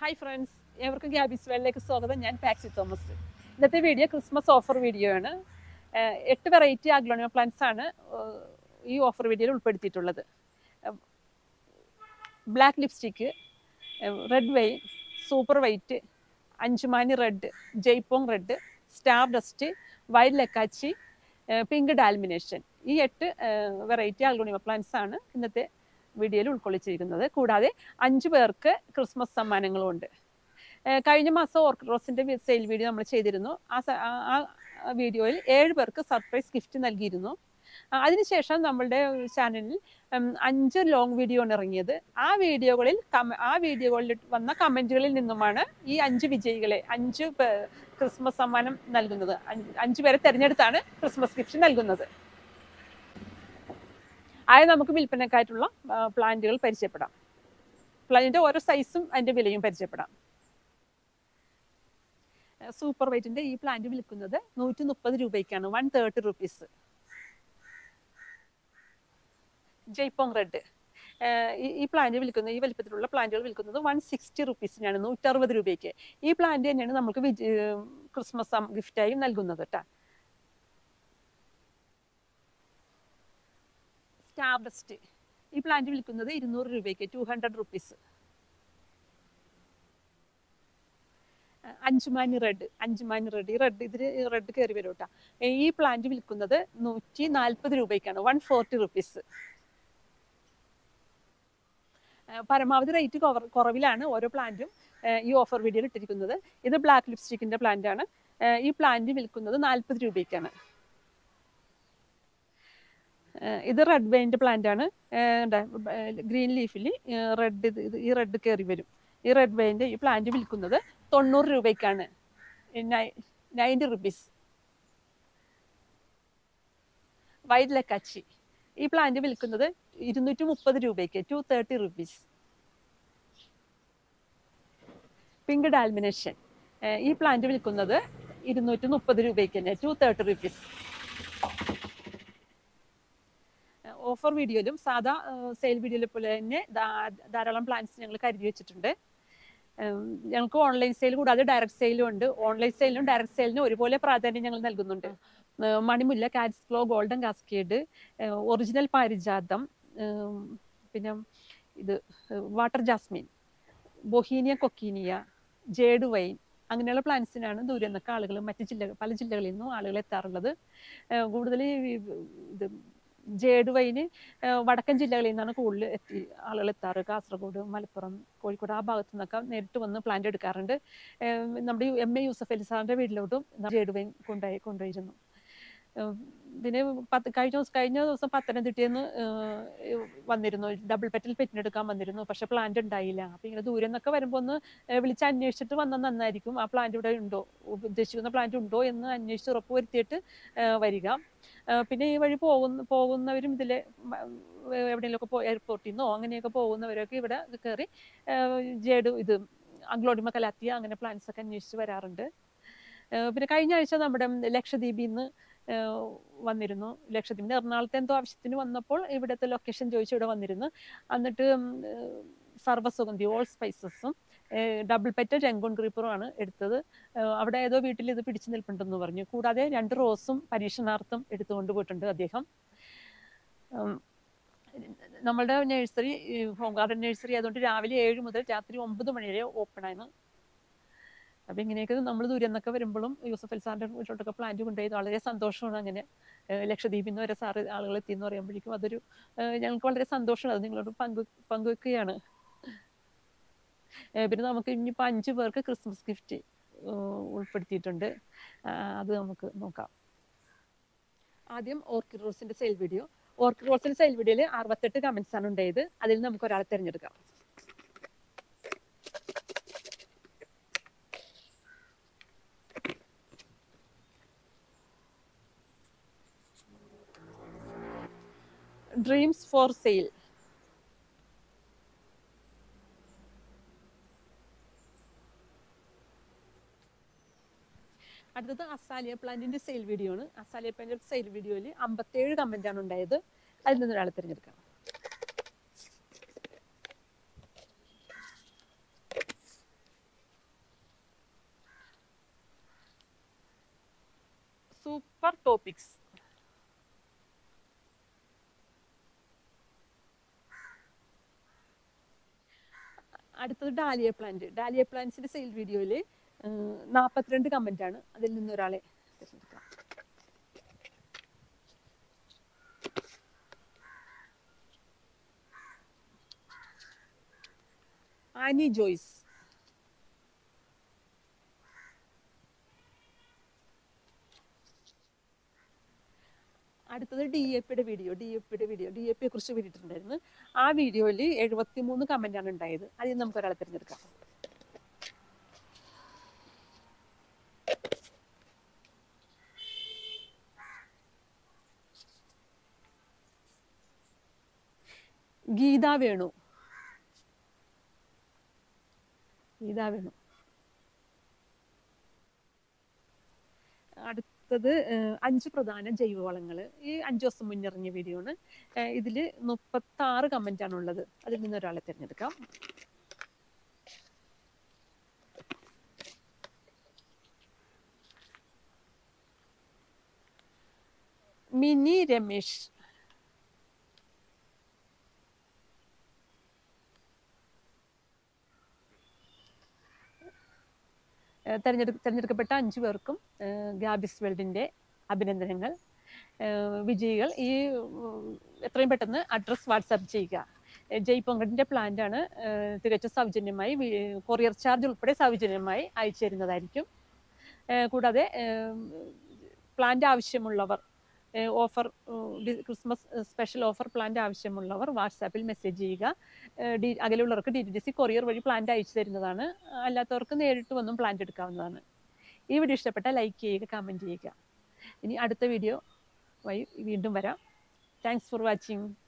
hi friends ഏവർക്കും ഗ്യാബീസ് വേളിലേക്ക് സ്വാഗതം ഞാൻ പാക്സി തോമസ് ഇന്നത്തെ വീഡിയോ ക്രിസ്മസ് ഓഫർ വീഡിയോ ആണ് ഏഹ് എട്ട് വെറൈറ്റി അഗ്ലോണിയ പ്ലാന്റ്സ് ആണ് ഏഹ് ഈ ഓഫർ വീഡിയോയിൽ ഉൾപ്പെടുത്തിയിട്ടുള്ളത് black lipstick red vein super white അഞ്ചുമാനി red Jaipong red star dust white ലെക്കാച്ചി പിങ്ക് ഡാൽമിനേഷൻ ഈ എട്ട് വെറൈറ്റി അഗ്ലോണിയ പ്ലാന്റ്സ് ആണ് ഇന്നത്തെ വീഡിയോയിൽ ഉൾക്കൊള്ളിച്ചിരിക്കുന്നത് കൂടാതെ അഞ്ച് പേർക്ക് ക്രിസ്മസ് സമ്മാനങ്ങളും ഉണ്ട് ഏഹ് കഴിഞ്ഞ മാസം ഓർക്കിഡ് റോസിന്റെ സെയിൽ വീഡിയോ നമ്മൾ ചെയ്തിരുന്നു ആ സ- ആ- ആ വീഡിയോയിൽ ഏഴ് പേർക്ക് സർപ്രൈസ് ഗിഫ്റ്റ് നൽകിയിരുന്നു ആ, അതിനുശേഷം നമ്മളുടെ ചാനലിൽ ഉം, അഞ്ച് ലോങ് വീഡിയോ ആണ് ഇറങ്ങിയത് ആ വീഡിയോകളിൽ കമ- ആ വീഡിയോകളിൽ വന്ന കമന്റുകളിൽ നിന്നുമാണ് ഈ അഞ്ച് വിജയികളെ അഞ്ച് പേ- ക്രിസ്മസ് സമ്മാനം നൽകുന്നത് അഞ്ച് അഞ്ച് പേരെ തിരഞ്ഞെടുത്താണ് ക്രിസ്മസ് ഗിഫ്റ്റ് നൽകുന്നത് ആയ നമുക്ക് വിൽപ്പനക്കായിട്ടുള്ള പ്ലാന്റുകൾ പരിചയപ്പെടാം പ്ലാന്റിന്റെ ഓരോ സൈസും അതിന്റെ വിലയും പരിചയപ്പെടാം സൂപ്പർ വൈറ്റിന്റെ ഈ പ്ലാന്റ് വിൽക്കുന്നത് നൂറ്റി മുപ്പത് രൂപയ്ക്കാണ് one thirty rupees Jaipong red ഈ പ്ലാന്റ് വിൽക്കുന്നത് ഈ വലിപ്പത്തിലുള്ള പ്ലാന്റുകൾ വിൽക്കുന്നത് വൺ സിക്സ്റ്റി റുപ്പീസിനാണ് നൂറ്ററുപത് രൂപയ്ക്ക് ഈ പ്ലാന്റ് തന്നെയാണ് നമുക്ക് വിജ- ഏർ ക്രിസ്മസ് ഗിഫ്റ്റായും നൽകുന്നത് കേട്ടോ സ്റ്റാർഡസ്റ്റ് ഈ പ്ലാന്റ് വിൽക്കുന്നത് ഇരുന്നൂറ് രൂപയ്ക്ക് ടു ഹൺഡ്രഡ് റുപ്പീസ് അഞ്ചുമാനി റെഡ് അഞ്ചുമാനി റെഡ് ഈ റെഡ് ഇതിൽ റെഡ് കയറി വരും കേട്ടോ ഈ പ്ലാന്റ് വിൽക്കുന്നത് നൂറ്റി നാൽപ്പത് രൂപയ്ക്കാണ് വൺ ഫോർട്ടി റുപ്പീസ് പരമാവധി റേറ്റ് കുറവിലാണ് ഓരോ പ്ലാന്റും ഈ ഓഫർ വീഡിയോയിൽ ഇട്ടിരിക്കുന്നത് ഇത് ബ്ലാക്ക് ലിപ്സ്റ്റിക്കിന്റെ പ്ലാന്റ് ആണ് ഏഹ് ഈ പ്ലാന്റ് വിൽക്കുന്നത് നാൽപ്പത് രൂപയ്ക്കാണ് ഏഹ് ഇത് റെഡ് വെയിൻ്റെ പ്ലാന്റ് ആണ് ഗ്രീൻ ലീഫിൽ റെഡ് ഇത് ഈ റെഡ് കയറി വരും ഈ റെഡ് വെയിൻ്റെ ഈ പ്ലാന്റ് വിൽക്കുന്നത് തൊണ്ണൂറ് രൂപയ്ക്കാണ് നയൻറ്റി റുപ്പീസ് വൈറ്റ് ലക്കാച്ചി ഈ പ്ലാന്റ് വിൽക്കുന്നത് ഇരുന്നൂറ്റി മുപ്പത് രൂപയ്ക്ക് two thirty rupees pink dalmatian ഈ പ്ലാന്റ് വിൽക്കുന്നത് ഇരുന്നൂറ്റി മുപ്പത് രൂപയ്ക്ക് തന്നെ ടു തേർട്ടി റുപ്പീസ് ഓഫർ വീഡിയോയിലും സാധാ സെയിൽ വീഡിയോയിലെ പോലെ തന്നെ ധാ- ധാരാളം പ്ലാൻസ് ഞങ്ങൾ കരുതി വെച്ചിട്ടുണ്ട് ഉം, ഞങ്ങൾക്ക് ഓൺലൈൻ സെയിൽ കൂടാതെ ഡയറക്റ്റ് സെയിലും ഉണ്ട് ഓൺലൈൻ സെയിലിനും ഡയറക്റ്റ് സെയിലിനും ഒരുപോലെ പ്രാധാന്യം ഞങ്ങൾ നൽകുന്നുണ്ട് ഏർ മണിമുല്ല കാറ്റ്സ് ഫ്ലോ ഗോൾഡൻ കാസ്കേഡ് ഒറിജിനൽ പാരിജാതം ഉം, പിന്നെ ഇത് water jasmine bauhinia coccinea jade vine അങ്ങനെയുള്ള പ്ലാന്റ്സിനാണ് ദൂരെ നിന്നൊക്കെ ആളുകൾ മറ്റ് ജില്ലകൾ പല ജില്ലകളിൽ നിന്നും ആളുകൾ എത്താറുള്ളത് ഏർ കൂടുതൽ ഈ ഇത് ജേഡ് വൈന് ഏഹ് വടക്കൻ ജില്ലകളിൽ നിന്നാണ് കൂടുതൽ എത്തി ആളുകൾ എത്താറ് കാസർഗോഡ് മലപ്പുറം കോഴിക്കോട് ആ ഭാഗത്തു നിന്നൊക്കെ നേരിട്ട് വന്ന് പ്ലാന്റ് എടുക്കാറുണ്ട് ഏഹ് നമ്മുടെ ഈ എം എ യൂസഫ് അലി സാറിന്റെ വീട്ടിലോട്ടും ജേഡ് വൈൻ കൊണ്ടുപോയി കൊണ്ടുപോയിരുന്നു ഏഹ് പിന്നെ പത്ത് കഴിഞ്ഞ ദിവസം കഴിഞ്ഞ ദിവസം പത്തനംതിട്ടയിൽ നിന്ന് വന്നിരുന്നു ഡബിൾ പെറ്റൽ പെറ്റിനെടുക്കാൻ വന്നിരുന്നു പക്ഷെ പ്ലാന്റ് ഉണ്ടായില്ല അപ്പൊ ഇങ്ങനെ ദൂരെ നിന്നൊക്കെ വരുമ്പോൾ ഒന്ന് ഏഹ് വിളിച്ച് അന്വേഷിച്ചിട്ട് വന്നാൽ നന്നായിരിക്കും ആ പ്ലാന്റ് ഇവിടെ ഉണ്ടോ ഉദ്ദേശിക്കുന്ന പ്ലാന്റ് ഉണ്ടോ എന്ന് അന്വേഷിച്ച് ഉറപ്പ് വരുത്തിയിട്ട് ഏഹ് വരിക ഏഹ് പിന്നെ ഈ വഴി പോകുന്ന പോകുന്നവരും ഇതിലെ എവിടെയെങ്കിലുമൊക്കെ പോ എയർപോർട്ടിൽ നിന്നോ അങ്ങനെയൊക്കെ പോകുന്നവരൊക്കെ ഇവിടെ കയറി ജേഡ് ഇത് അഗ്ലോഡിമ കലാത്തിയ അങ്ങനെ പ്ലാൻസ് ഒക്കെ അന്വേഷിച്ച് വരാറുണ്ട് ഏഹ് പിന്നെ കഴിഞ്ഞ ആഴ്ച നമ്മുടെ ലക്ഷദ്വീപിൽ നിന്ന് ഏഹ് വന്നിരുന്നു ലക്ഷദ്വീപിന് എറണാകുളത്തെ എന്തോ ആവശ്യത്തിന് വന്നപ്പോൾ ഇവിടുത്തെ ലൊക്കേഷൻ ചോദിച്ചു ഇവിടെ വന്നിരുന്നു എന്നിട്ട് ഉം, ഏഹ് സർവ്വസുഗന്ധി ഓൾ സ്പൈസസും ഡബിൾ പെറ്റ രംഗോൺ ക്രീപ്പറുമാണ് എടുത്തത് ഏഹ് അവിടെ ഏതോ വീട്ടിൽ ഇത് പിടിച്ചു നിൽപ്പുണ്ടെന്ന് പറഞ്ഞു കൂടാതെ രണ്ട് റോസും പരീക്ഷണാർത്ഥം എടുത്തുകൊണ്ട് പോയിട്ടുണ്ട് അദ്ദേഹം ഉം, നമ്മളുടെ നഴ്സറി ഹോം ഗാർഡൻ നഴ്സറി ആയതുകൊണ്ട് രാവിലെ ഏഴ് മുതൽ രാത്രി ഒമ്പത് മണി വരെ ഓപ്പൺ ആണ് അപ്പൊ ഇങ്ങനെയൊക്കെ നമ്മൾ ദൂരെ നിന്നൊക്കെ വരുമ്പോഴും യൂസഫ് അൽ സാറിന്റെ വീട്ടിലോട്ടൊക്കെ പ്ലാന്റ് കൊണ്ടുപോയി വളരെ സന്തോഷമാണ് അങ്ങനെ ഏഹ് ലക്ഷദ്വീപിൽ നിന്ന് വരെ സാറ് ആളുകൾ എത്തി എന്ന് പറയുമ്പോഴേക്കും അതൊരു ഏഹ് ഞങ്ങൾക്ക് വളരെ സന്തോഷമാണ് അത് നിങ്ങളോട് പങ്കു പങ്കുവെക്കുകയാണ് ഏഹ് പിന്നെ നമുക്ക് ഇനിയിപ്പോൾ അഞ്ച് പേർക്ക് ക്രിസ്മസ് ഗിഫ്റ്റ് ഉൾപ്പെടുത്തിയിട്ടുണ്ട് ആ, അത് നമുക്ക് നോക്കാം ആദ്യം ഓർക്കിഡ് റോസിന്റെ സെയിൽ വീഡിയോ ഓർക്കിഡ് റോസിന്റെ സെയിൽ വീഡിയോയിൽ അറുപത്തെട്ട് കമന്റ്സ് ആണ് ഉണ്ടായത് അതിൽ നമുക്ക് ഒരാളെ തിരഞ്ഞെടുക്കാം ഡ്രീംസ് ഫോർ സെയിൽ അടുത്തത് അസാലിയ പ്ലാന്റിന്റെ സെയിൽ വീഡിയോ ആണ് അസാലിയ പ്ലാന്റിന്റെ സെയിൽ വീഡിയോയിൽ അമ്പത്തേഴ് കമന്റ് ആണ് ഉണ്ടായത് അതിൽ നിന്ന് ഒരാളെ തിരഞ്ഞെടുക്കാം ടോപ്പിക്സ് അടുത്തത് ഡാലിയ പ്ലാന്റ് ഡാലിയ പ്ലാന്റ്സിന്റെ സെയിൽ വീഡിയോയിൽ നാൽപ്പത്തിരണ്ട് കമന്റ് ആണ് അതിൽ നിന്ന് ഒരാളെ തിരഞ്ഞെടുക്കാം ആനി ജോയ്സ് അടുത്തത് ഡി എ പിയുടെ വീഡിയോ ഡി എ പിയുടെ വീഡിയോ ഡി എ പിയെ കുറിച്ച് വിട്ടിട്ടുണ്ടായിരുന്നു ആ വീഡിയോയിൽ എഴുപത്തി മൂന്ന് കമന്റ് ആണ് ഉണ്ടായത് അതിൽ നമുക്ക് ഒരാളെ തിരഞ്ഞെടുക്കാം ഗീത വേണു ഗീത വേണു അടുത്തത് ഏഹ്, അഞ്ച് പ്രധാന ജൈവവളങ്ങൾ ഈ അഞ്ച് ദിവസം മുന്നിറങ്ങിയ വീഡിയോ ആണ് ഇതിൽ മുപ്പത്തി ആറ് കമന്റ് ആണ് ഉള്ളത് അതിൽ നിന്ന് ഒരാളെ തിരഞ്ഞെടുക്കാം മിനി രമേശ് ഏഹ് തെരഞ്ഞെടു തെരഞ്ഞെടുക്കപ്പെട്ട അഞ്ചു പേർക്കും ഏഹ് ഗാബിസ് വേൾഡിന്റെ അഭിനന്ദനങ്ങൾ ഏഹ് വിജയികൾ ഈ ഉം, എത്രയും പെട്ടെന്ന് അഡ്രസ് വാട്സാപ്പ് ചെയ്യുക ഏഹ് ജയ് പൊങ്കടിന്റെ പ്ലാന്റ് ആണ് ഏഹ് തികച്ചും സൗജന്യമായി വി- കൊറിയർ ചാർജ് ഉൾപ്പെടെ സൗജന്യമായി അയച്ചു തരുന്നതായിരിക്കും ഏഹ് കൂടാതെ പ്ലാന്റ് ആവശ്യമുള്ളവർ ഏഹ് ഓഫർ ഉം, ഡി- ക്രിസ്മസ് ഏഹ് സ്പെഷ്യൽ ഓഫർ പ്ലാന്റ് ആവശ്യമുള്ളവർ വാട്സാപ്പിൽ മെസ്സേജ് ചെയ്യുക ഏഹ് ഡി അകലെയുള്ളവർക്ക് D T D C courier വഴി പ്ലാന്റ് അയച്ചു തരുന്നതാണ് അല്ലാത്തവർക്ക് നേരിട്ട് വന്നും പ്ലാന്റ് എടുക്കാവുന്നതാണ് ഈ വീഡിയോ ഇഷ്ടപ്പെട്ടാൽ ലൈക്ക് ചെയ്യുക കമൻറ്റ് ചെയ്യുക ഇനി അടുത്ത വീഡിയോ വഴി വീണ്ടും വരാം താങ്ക്സ് ഫോർ വാച്ചിങ്